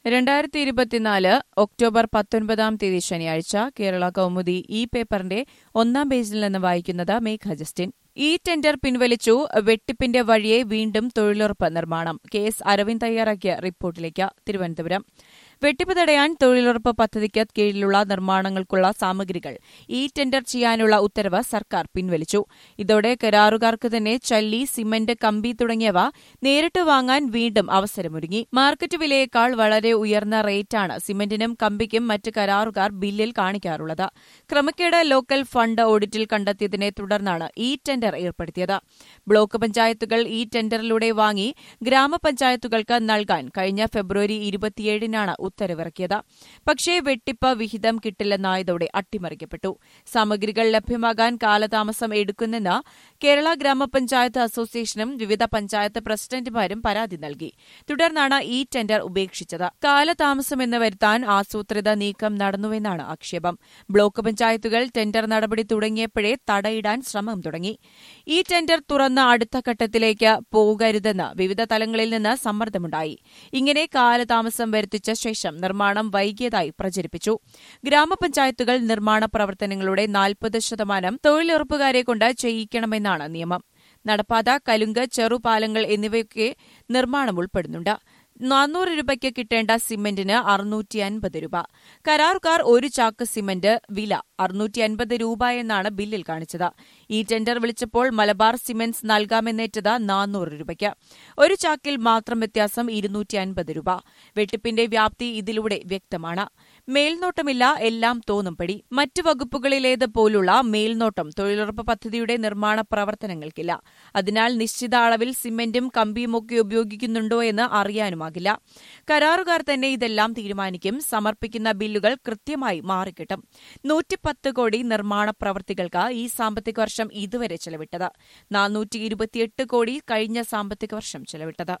രണ്ടായിരത്തി ഇരുപത്തിനാല് ഒക്ടോബർ പത്തൊൻപതാം തീയതി ശനിയാഴ്ച കേരള കൗമുദി ഈ പേപ്പറിന്റെ ഒന്നാം പേജിൽ നിന്ന് വായിക്കുന്നത് മേഘ ജസ്റ്റിൻ ഈ ടെൻഡർ പിൻവലിച്ചു വെട്ടിപ്പിന്റെ വഴിയെ വീണ്ടും തൊഴിലുറപ്പ് നിർമ്മാണം കെ എസ് അരവിന്ദ് തയ്യാറാക്കിയ റിപ്പോർട്ടിലേക്ക് തിരുവനന്തപുരം വെട്ടിപ്പ് തടയാൻ തൊഴിലുറപ്പ് പദ്ധതിക്ക് കീഴിലുള്ള നിർമ്മാണങ്ങൾക്കുള്ള സാമഗ്രികൾ ഈ ടെൻഡർ ചെയ്യാനുള്ള ഉത്തരവ് സർക്കാർ പിൻവലിച്ചു ഇതോടെ കരാറുകാർക്ക് തന്നെ ചല്ലി സിമന്റ് കമ്പി തുടങ്ങിയവ നേരിട്ട് വാങ്ങാൻ വീണ്ടും അവസരമൊരുങ്ങി മാർക്കറ്റ് വിലയേക്കാൾ വളരെ ഉയർന്ന റേറ്റാണ് സിമന്റിനും കമ്പിക്കും മറ്റ് കരാറുകാർ ബില്ലിൽ കാണിക്കാറുള്ളത് ക്രമക്കേട് ലോക്കൽ ഫണ്ട് ഓഡിറ്റിൽ കണ്ടെത്തിയതിനെ തുടർന്നാണ് ഈ ടെൻഡർ ഏർപ്പെടുത്തിയത് ബ്ലോക്ക് പഞ്ചായത്തുകൾ ഈ ടെൻഡറിലൂടെ വാങ്ങി ഗ്രാമപഞ്ചായത്തുകൾക്ക് നൽകാൻ കഴിഞ്ഞ ഫെബ്രുവരി ഇരുപത്തിയേഴിനാണ് ഉത്തരവിറക്കിയത് പക്ഷേ വെട്ടിപ്പ് വിഹിതം കിട്ടില്ലെന്നായതോടെ അട്ടിമറിക്കപ്പെട്ടു സാമഗ്രികൾ ലഭ്യമാകാൻ കാലതാമസം എടുക്കുന്നെന്ന് കേരള ഗ്രാമപഞ്ചായത്ത് അസോസിയേഷനും വിവിധ പഞ്ചായത്ത് പ്രസിഡന്റുമാരും പരാതി നൽകി തുടർന്നാണ് ഈ ടെൻഡർ ഉപേക്ഷിച്ചത് കാലതാമസമെന്ന് വരുത്താൻ ആസൂത്രിത നീക്കം നടന്നുവെന്നാണ് ആക്ഷേപം ബ്ലോക്ക് പഞ്ചായത്തുകൾ ടെൻഡർ നടപടി തുടങ്ങിയപ്പോഴേ തടയിടാൻ ശ്രമം തുടങ്ങി ഈ ടെൻഡർ തുറന്ന അടുത്ത ഘട്ടത്തിലേക്ക് പോകരുതെന്ന് വിവിധ തലങ്ങളിൽ നിന്ന് സമ്മർദ്ദമുണ്ടായി ഇങ്ങനെ കാലതാമസം വരുത്തിച്ച ശേഷം നിർമ്മാണം വൈകിയതായി പ്രചരിപ്പിച്ചു ഗ്രാമപഞ്ചായത്തുകൾ നിർമ്മാണ പ്രവർത്തനങ്ങളുടെ നാൽപ്പത് ശതമാനം തൊഴിലുറപ്പുകാരെ കൊണ്ട് ചെയ്യിക്കണമെന്നാണ് നിയമം നടപ്പാത കലുങ്ക് ചെറുപാലങ്ങൾ എന്നിവയൊക്കെ നിർമ്മാണം ഉൾപ്പെടുന്നുണ്ട് നാനൂറ് രൂപയ്ക്ക് കിട്ടേണ്ട സിമന്റിന് അറുന്നൂറ്റി അൻപത് രൂപ കരാറുകാർ ഒരു ചാക്ക് സിമന്റ് വില അറുന്നൂറ്റി അൻപത് രൂപ എന്നാണ് ബില്ലിൽ കാണിച്ചത് ഈ ടെൻഡർ വിളിച്ചപ്പോൾ മലബാർ സിമന്റ്സ് നൽകാമെന്നേറ്റത് നാനൂറ് രൂപയ്ക്ക് ഒരു ചാക്കിൽ മാത്രം വ്യത്യാസം ഇരുന്നൂറ്റി അൻപത് രൂപ വെട്ടിപ്പിന്റെ വ്യാപ്തി ഇതിലൂടെ വ്യക്തമാണ് മേൽനോട്ടമില്ല എല്ലാം തോന്നുംപടി മറ്റു വകുപ്പുകളിലേത് പോലുള്ള മേൽനോട്ടം തൊഴിലുറപ്പ് പദ്ധതിയുടെ നിർമ്മാണ പ്രവർത്തനങ്ങൾക്കില്ല അതിനാൽ നിശ്ചിത അളവിൽ സിമന്റും കമ്പിയുമൊക്കെ ഉപയോഗിക്കുന്നുണ്ടോ എന്ന് അറിയാനുമാകില്ല കരാറുകാർ തന്നെ ഇതെല്ലാം തീരുമാനിക്കും സമർപ്പിക്കുന്ന ബില്ലുകൾ കൃത്യമായി മാറിക്കിട്ടും നൂറ്റിപ്പത്ത് കോടി നിർമ്മാണ പ്രവൃത്തികൾക്ക് ഈ സാമ്പത്തിക വർഷം ഇതുവരെ ചെലവിട്ടത് നാനൂറ്റി ഇരുപത്തിയെട്ട് കോടി കഴിഞ്ഞ സാമ്പത്തിക വർഷം ചെലവിട്ടത്